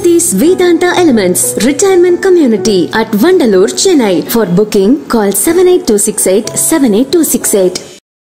Saty's Vedanta Elements Retirement Community at Vandalur, Chennai. For booking, call 78268 78268.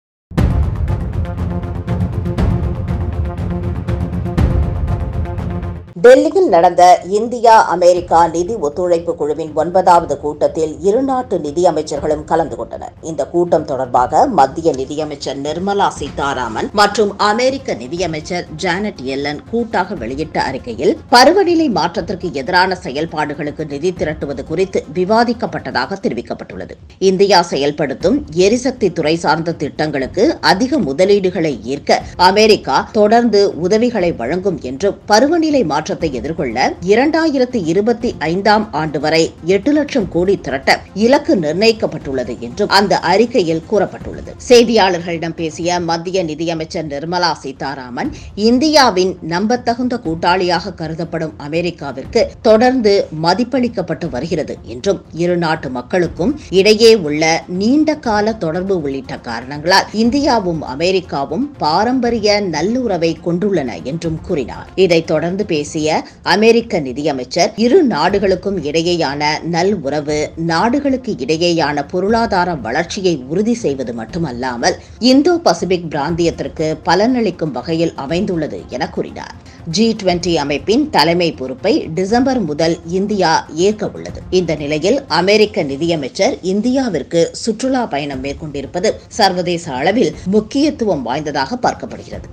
டெல்லியில் நடந்த India America நிதி ஒத்துழைப்பு குழுவின் ஒன்பதாவது கூட்டத்தில் இரு நாட்டு நிதியமைச்சர்களும் கலந்து கொண்டனர் இந்த கூட்டம் தொடர்பாக மத்திய நிதியமைச்சர் நிர்மலா சீதாராமன் மற்றும் அமெரிக்க நிதியமைச்சர் ஜானட் எல்லன் கூட்டாக வெளியிட்ட அறிக்கையில் பருவநிலை மாற்றத்திற்கு எதிரான செயல்பாடுகளுக்கு நிதி திரட்டுவது குறித்து விவாதிக்கப்பட்டதாக தெரிவிக்கப்பட்டுள்ளது இந்தியா செயல்படுத்தும் எரிசக்தி துறை சார்ந்த திட்டங்களுக்கு அதிக முதலீடுகளை ஈர்க்க அமெரிக்கா தொடர்ந்து உதவிகளை வழங்கும் என்றும் பருவநிலை மாற்றத்தை எதிர்கொள்ள இரண்டாயிரத்து இருபத்தி ஐந்தாம் ஆண்டு வரை எட்டு லட்சம் கோடி திரட்ட இலக்கு நிர்ணயிக்கப்பட்டுள்ளது என்றும் அந்த அறிக்கையில் கூறப்பட்டுள்ளது செய்தியாளர்களிடம் பேசிய மத்திய நிதியமைச்சர் நிர்மலா சீதாராமன் இந்தியாவின் நம்பத்தகுந்த கூட்டாளியாக கருதப்படும் அமெரிக்காவிற்கு தொடர்ந்து மதிப்பளிக்கப்பட்டு வருகிறது என்றும் இரு நாட்டு மக்களுக்கும் இடையே உள்ள நீண்ட கால தொடர்பு உள்ளிட்ட காரணங்களால் இந்தியாவும் அமெரிக்காவும் பாரம்பரிய நல்லுறவை கொண்டுள்ளன என்றும் கூறினார் இதைத் தொடர்ந்து பேசிய அமெரிக்க நிதியமைச்சர் இரு நாடுகளுக்கும் இடையேயான நல் உறவு நாடுகளுக்கு இடையேயான பொருளாதார வளர்ச்சியை உறுதி செய்வது மட்டுமல்லாமல் இந்தோ பசிபிக் பிராந்தியத்திற்கு பலனளிக்கும் வகையில் அமைந்துள்ளது என கூறினார் ஜி டுவெண்டி அமைப்பின் தலைமை பொறுப்பை டிசம்பர் முதல் இந்தியா ஏற்க உள்ளது இந்த நிலையில் அமெரிக்க நிதியமைச்சர் இந்தியாவிற்கு சுற்றுலா பயணம் மேற்கொண்டிருப்பது சர்வதேச அளவில் முக்கியத்துவம் வாய்ந்ததாக பார்க்கப்படுகிறது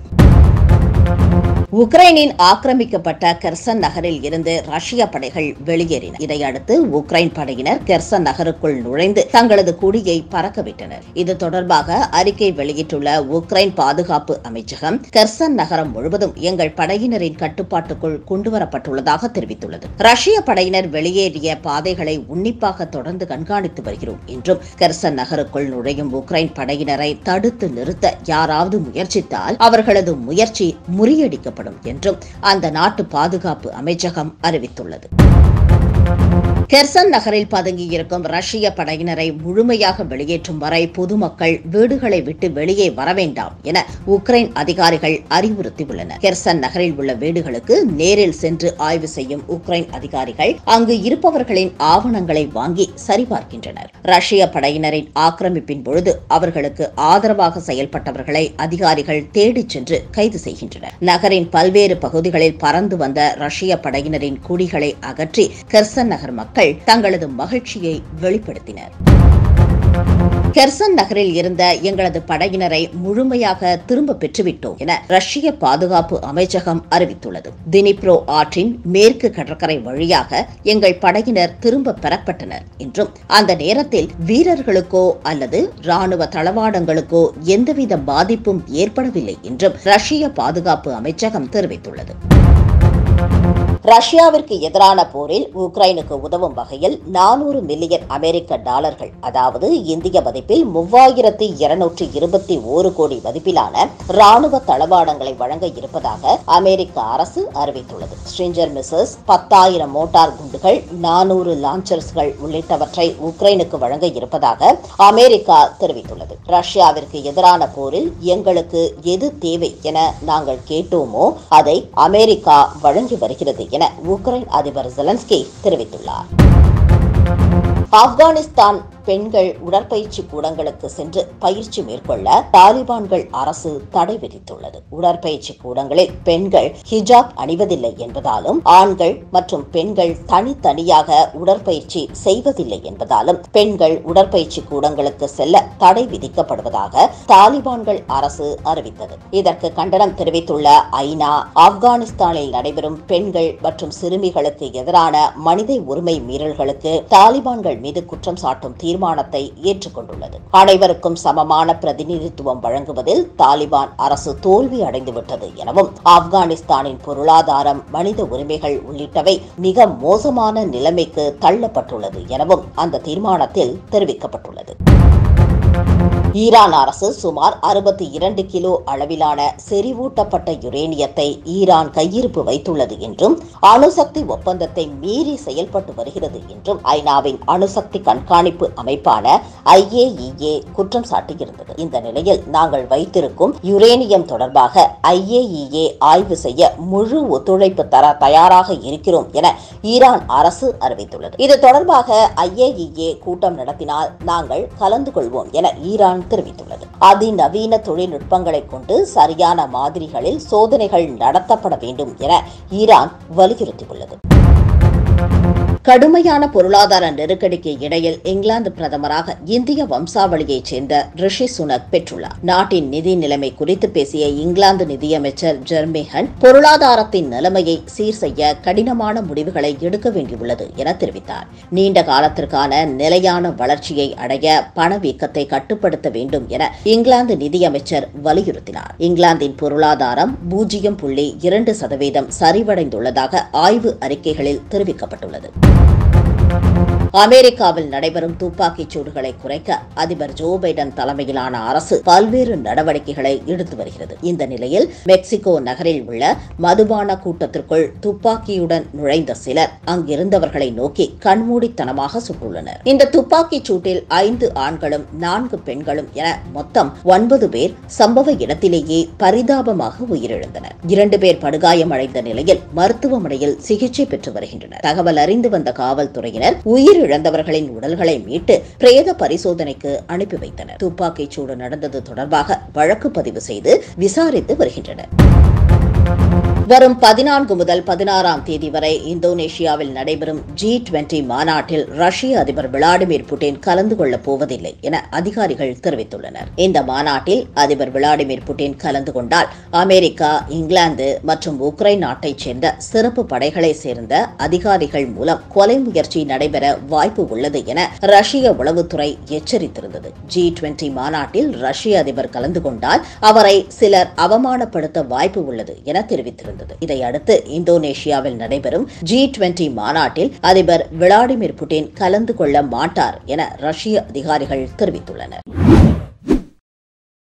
உக்ரைனின் ஆக்கிரமிக்கப்பட்ட கெர்சன் நகரில் இருந்து ரஷ்ய படைகள் வெளியேறின இதையடுத்து உக்ரைன் படையினர் கெர்சன் நகருக்குள் நுழைந்து தங்களது கொடியை பறக்கவிட்டனர் இது தொடர்பாக அறிக்கை வெளியிட்டுள்ள உக்ரைன் பாதுகாப்பு அமைச்சகம் கெர்சன் நகரம் முழுவதும் எங்கள் படையினரின் கட்டுப்பாட்டுக்குள் கொண்டுவரப்பட்டுள்ளதாக தெரிவித்துள்ளது ரஷ்ய படையினர் வெளியேறிய பாதைகளை உன்னிப்பாக தொடர்ந்து கண்காணித்து வருகிறோம் என்றும் கெர்சன் நகருக்குள் நுழையும் உக்ரைன் படையினரை தடுத்து நிறுத்த யாராவது முயற்சித்தால் அவர்களது முயற்சி முறியடிக்கப்படும் என்றும் அந்த நாட்டு பாதுகாப்பு அமைச்சகம் அறிவித்துள்ளது கெர்சன் நகரில் பதுங்கியிருக்கும் ரஷ்ய படையினரை முழுமையாக வெளியேற்றும் வரை பொதுமக்கள் வீடுகளை விட்டு வெளியே வர வேண்டாம் என உக்ரைன் அதிகாரிகள் அறிவுறுத்தியுள்ளனர் கெர்சன் நகரில் உள்ள வீடுகளுக்கு நேரில் சென்று ஆய்வு செய்யும் உக்ரைன் அதிகாரிகள் அங்கு இருப்பவர்களின் ஆவணங்களை வாங்கி சரிபார்க்கின்றனர் ரஷ்ய படையினரின் ஆக்கிரமிப்பின் பொழுது அவர்களுக்கு ஆதரவாக செயல்பட்டவர்களை அதிகாரிகள் தேடிச் சென்று கைது செய்கின்றனர் நகரின் பல்வேறு பகுதிகளில் பறந்து வந்த ரஷ்ய படையினரின் கொடிகளை அகற்றி கெர்சன் நகர் மக்கள் தங்களது மகிழ்ச்சியை வெளிப்படுத்தினர் கெர்சன் நகரில் இருந்த எங்களது படையினரை முழுமையாக திரும்ப பெற்றுவிட்டோம் என ரஷ்ய பாதுகாப்பு அமைச்சகம் அறிவித்துள்ளது தினிப்ரோ ஆற்றின் மேற்கு கடற்கரை வழியாக எங்கள் படையினர் திரும்ப பெறப்பட்டனர் என்றும் அந்த நேரத்தில் வீரர்களுக்கோ அல்லது ராணுவ தளவாடங்களுக்கோ எந்தவித பாதிப்பும் ஏற்படவில்லை என்றும் ரஷ்ய பாதுகாப்பு அமைச்சகம் தெரிவித்துள்ளது ரஷ்யாவிற்கு எதிரான போரில் உக்ரைனுக்கு உதவும் வகையில் நானூறு மில்லியன் அமெரிக்க டாலர்கள் அதாவது இந்திய மதிப்பில் மூவாயிரத்தி இருநூற்றி இருபத்தி ஓரு கோடி மதிப்பிலான ராணுவ தளவாடங்களை வழங்க இருப்பதாக அமெரிக்க அரசு அறிவித்துள்ளது ஸ்ட்ரிஞ்சர் மிசஸ் பத்தாயிரம் மோட்டார் குண்டுகள் நானூறு லான்ச்சர்ஸ்கள் உள்ளிட்டவற்றை உக்ரைனுக்கு வழங்க இருப்பதாக அமெரிக்கா தெரிவித்துள்ளது ரஷ்யாவிற்கு எதிரான போரில் எங்களுக்கு எது தேவை என நாங்கள் கேட்டோமோ அதை அமெரிக்கா வழங்கி வருகிறது என உக்ரைன் அதிபர் ஜெலன்ஸ்கி தெரிவித்துள்ளார் ஆப்கானிஸ்தான் பெண்கள் உடற்பயிற்சி கூடங்களுக்கு சென்று பயிற்சி மேற்கொள்ள தாலிபான்கள் அரசு தடை விதித்துள்ளது உடற்பயிற்சி கூடங்களில் பெண்கள் ஹிஜாப் அணிவதில்லை என்பதாலும் ஆண்கள் மற்றும் பெண்கள் தனித்தனியாக உடற்பயிற்சி செய்வதில்லை என்பதாலும் பெண்கள் உடற்பயிற்சி கூடங்களுக்கு செல்ல தடை விதிக்கப்படுவதாக தாலிபான்கள் அரசு அறிவித்தது இதற்கு கண்டனம் தெரிவித்துள்ள ஐநா ஆப்கானிஸ்தானில் நடைபெறும் பெண்கள் மற்றும் சிறுமிகளுக்கு எதிரான மனித உரிமை மீறல்களுக்கு தாலிபான்கள் மீது குற்றம் சாட்டும் தீர்மானத்தை ஏற்றுக்கொண்டுள்ளது அனைவருக்கும் சமமான பிரதிநிதித்துவம் வழங்குவதில் தாலிபான் அரசு தோல்வி அடைந்துவிட்டது எனவும் ஆப்கானிஸ்தானின் பொருளாதாரம் மனித உரிமைகள் உள்ளிட்டவை மிக மோசமான நிலைமைக்கு தள்ளப்பட்டுள்ளது எனவும் அந்த தீர்மானத்தில் தெரிவிக்கப்பட்டுள்ளது ஈரான் அரசு சுமார் அறுபத்தி இரண்டு கிலோ அளவிலான செறிவூட்டப்பட்ட யுரேனியத்தை ஈரான் கையிருப்பு வைத்துள்ளது என்றும் அணுசக்தி ஒப்பந்தத்தை மீறி செயல்பட்டு வருகிறது என்றும் ஐநாவின் அணுசக்தி கண்காணிப்பு அமைப்பான ஐஏஇஏ குற்றம் சாட்டியிருந்தது இந்த நிலையில் நாங்கள் வைத்திருக்கும் யுரேனியம் தொடர்பாக ஐஏஇஏ ஆய்வு செய்ய முழு ஒத்துழைப்பு தர தயாராக இருக்கிறோம் என ஈரான் அரசு அறிவித்துள்ளது இது தொடர்பாக ஐஏஇஏ கூட்டம் நடத்தினால் நாங்கள் கலந்து கொள்வோம் என ஈரான் தெரிவித்துள்ளது அதிநவீன தொழில்நுட்பங்களை கொண்டு சரியான மாதிரிகளில் சோதனைகள் நடத்தப்பட வேண்டும் என ஈரான் வலியுறுத்தியுள்ளது கடுமையான பொருளாதார நெருக்கடிக்கு இடையில் இங்கிலாந்து பிரதமராக இந்திய வம்சாவளியைச் சேர்ந்த ரிஷி சுனக் பெற்றுள்ளார் நாட்டின் நிதி நிலைமை குறித்து பேசிய இங்கிலாந்து நிதியமைச்சர் ஜெர்மி ஹண்ட் பொருளாதாரத்தின் நிலைமையை சீர் செய்ய கடினமான முடிவுகளை எடுக்க வேண்டியுள்ளது என தெரிவித்தார் நீண்ட காலத்திற்கான நிலையான வளர்ச்சியை அடைய பணவீக்கத்தை கட்டுப்படுத்த வேண்டும் என இங்கிலாந்து நிதியமைச்சர் வலியுறுத்தினார் இங்கிலாந்தின் பொருளாதாரம் பூஜ்ஜியம் புள்ளி இரண்டு சதவீதம் சரிவடைந்துள்ளதாக ஆய்வு அறிக்கைகளில் தெரிவிக்கப்பட்டுள்ளது அமெரிக்காவில் நடைபெறும் துப்பாக்கிச் சூடுகளை குறைக்க அதிபர் ஜோ பைடன் தலைமையிலான அரசு பல்வேறு நடவடிக்கைகளை எடுத்து வருகிறது இந்த நிலையில் மெக்சிகோ நகரில் உள்ள மதுபான கூட்டத்திற்குள் துப்பாக்கியுடன் நுழைந்த சிலர் அங்கிருந்தவர்களை நோக்கி கண்மூடித்தனமாக சுட்டுள்ளனர் இந்த துப்பாக்கிச் சூட்டில் ஐந்து ஆண்களும் நான்கு பெண்களும் என மொத்தம் ஒன்பது பேர் சம்பவ இடத்திலேயே பரிதாபமாக உயிரிழந்தனர் இரண்டு பேர் படுகாயமடைந்த நிலையில் மருத்துவமனையில் சிகிச்சை பெற்று வருகின்றனர் தகவல் அறிந்து வந்த காவல்துறையினர் உயிரிழந்தவர்களின் உடல்களை மீட்டு பிரேத பரிசோதனைக்கு அனுப்பி வைத்தனர் துப்பாக்கிச் சூடு நடந்தது தொடர்பாக வழக்கு பதிவு செய்து விசாரித்து வருகின்றனர் வரும் பதினான்கு முதல் பதினாறாம் தேதி வரை இந்தோனேஷியாவில் நடைபெறும் ஜி டுவெண்டி மாநாட்டில் ரஷ்ய அதிபர் விளாடிமிர் புட்டின் கலந்து கொள்ளப் போவதில்லை என அதிகாரிகள் தெரிவித்துள்ளனர் இந்த மாநாட்டில் அதிபர் விளாடிமிர் புட்டின் கலந்து கொண்டால் அமெரிக்கா இங்கிலாந்து மற்றும் உக்ரைன் நாட்டைச் சேர்ந்த சிறப்பு படைகளை சேர்ந்த அதிகாரிகள் மூலம் கொலை முயற்சி நடைபெற வாய்ப்பு உள்ளது என ரஷ்ய உளவுத்துறை எச்சரித்திருந்தது ஜி டுவெண்டி மாநாட்டில் ரஷ்ய அதிபர் கலந்து கொண்டால் அவரை சிலர் அவமானப்படுத்த வாய்ப்பு உள்ளது என தெரிவித்திருந்தது இதையடுத்து இந்தோனேஷியாவில் நடைபெறும் ஜி டுவெண்டி மாநாட்டில் அதிபர் விளாடிமிர் புட்டின் கலந்து கொள்ள மாட்டார் என ரஷ்ய அதிகாரிகள் தெரிவித்துள்ளனர்